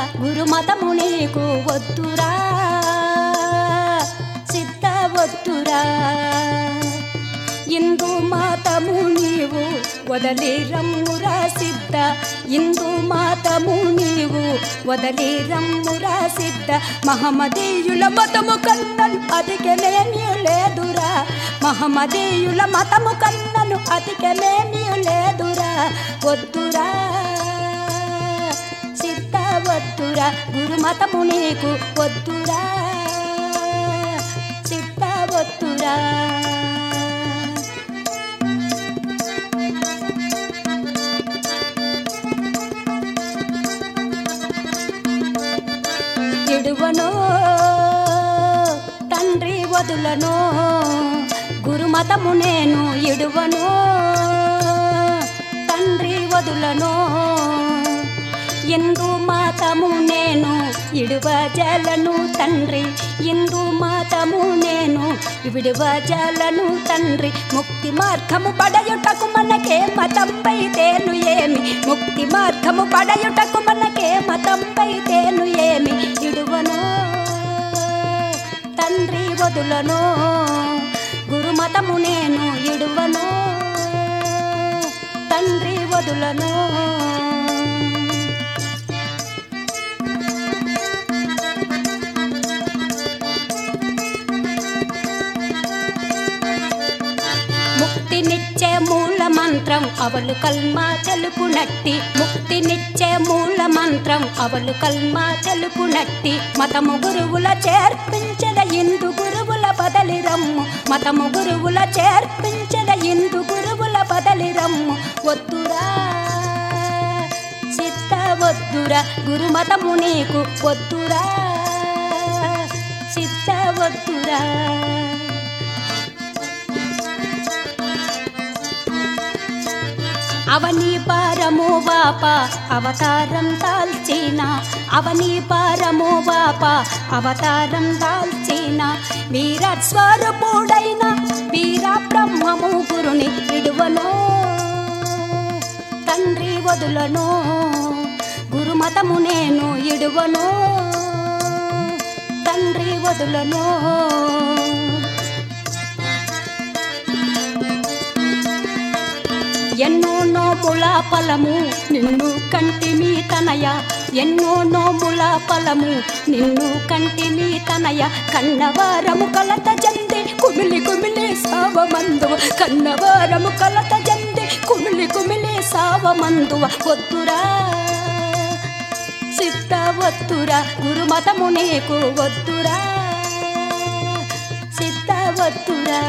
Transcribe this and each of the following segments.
గురుమతము నీకు వద్దురా సిద్ధ వద్దురా ఇందు మాతము నీవు వదలి రమ్మురా సిద్ధ ఇందు మాతము నీవు వదలి రమ్మురా సిద్ధ మహమ్మదీయుల మతము కన్నను అధికమేమీ లేదురా మహమ్మదీయుల మతము కన్నను అధికమేమీ లేదురా వద్దురా సిద్ధ వద్దురా గురుమతము నీకు వద్దురా సిద్ధ వద్దురా ఇడువను తండ్రి వదులను గురుమతము నేను ఇడువను తండ్రి వదులను ఇందు మాతము నేను ఇడువ జలను తండ్రి ఇందు మాతము నేను విడువ జలను తండ్రి ముక్తి మార్గము పడయుటకు మనకే మతంపై తేను ఏమి ముక్తి మార్గము పడయుటకు మనకే మతంపై తేను ఏమి ఇడువను తండ్రి వదులను గురుమతము నేను ఇడువను తండ్రి వదులను ముక్తినిచ్చే మూల మంత్రం అవలు కల్మా తెలుపునట్టి ముక్తినిచ్చే మూల మంత్రం అవలు కల్మా తెలుపునట్టి మతము గురువుల చేర్పించద ఇందు గురువుల బదలి రమ్ము మతము గురువుల చేర్పించద ఇందు గురువుల బదలి రమ్ము వద్దురా చిత్త వద్దురా గురుమతము నీకు వద్దురా చిత్త వద్దురా అవని పారము వాప అవతారం దాల్చిన అవని పారము వాప అవతారం దాల్చిన వీర స్వరూపుడైన వీర బ్రహ్మము గురుని విడువను తండ్రి వదులను గురుమతము నేను ఇడువను తండ్రి వదులను ఎన్నో నోముల ఫలము నిన్ను కంటిమి తనయ ఎన్నో నోముల ఫలము నిన్ను కంటిమి తనయ కన్నవారము కలత జంది కుమిలి కుమిలి సావమందువ కన్నవారము కలత జంది కుమిలి కుమిలి సావమందువ వద్దురా సిద్ధ వద్దురా గురుమతము నీకు వద్దురా సిద్ధ వద్దురా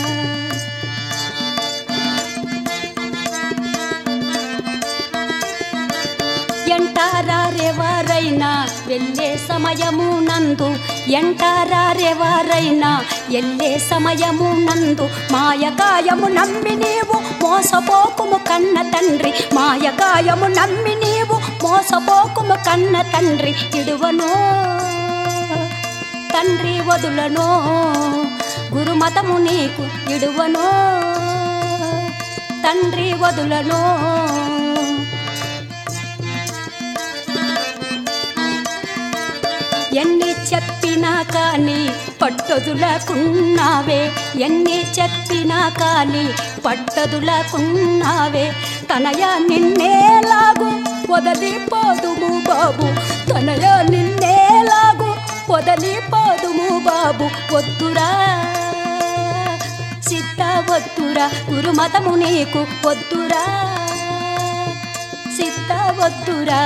ఎంటారెవరైనా వెళ్ళే సమయము నందు ఎంటారెవరైనా వెళ్ళే సమయము నందు మాయకాయము నమ్మి నీవు మోసపోకుము కన్న తండ్రి మాయకాయము నమ్మి నీవు మోసపోకుము కన్న తండ్రి ఇడువను తండ్రి వదులను గురుమతము నీకు ఇడువను తండ్రి వదులను ఎన్ని చెప్పినా కానీ పట్టదులకున్నావే ఎన్ని చెప్పినా కానీ పట్టదులకున్నావే తనయ నిన్నేలాగు వదలిపోదుము బాబు తనయ నిన్నేలాగు వదలిపోదుము బాబు వద్దురా సిద్ధ వద్దురా గురుమతము నీకు వద్దురా సిద్ధ వద్దురా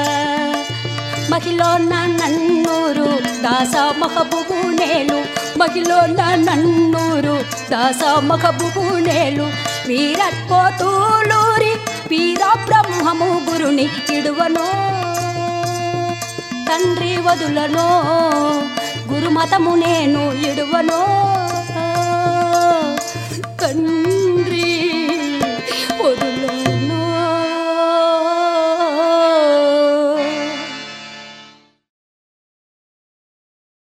మహిళన నన్నూరు దాస మహబుబు నేలు మహిళన నన్నూరు దాస మహబుబు నేలు వీరత్పోతూలూరి వీర బ్రహ్మము గురుని ఇడువను తండ్రి వదులను గురుమతము నేను ఇడువను కన్ను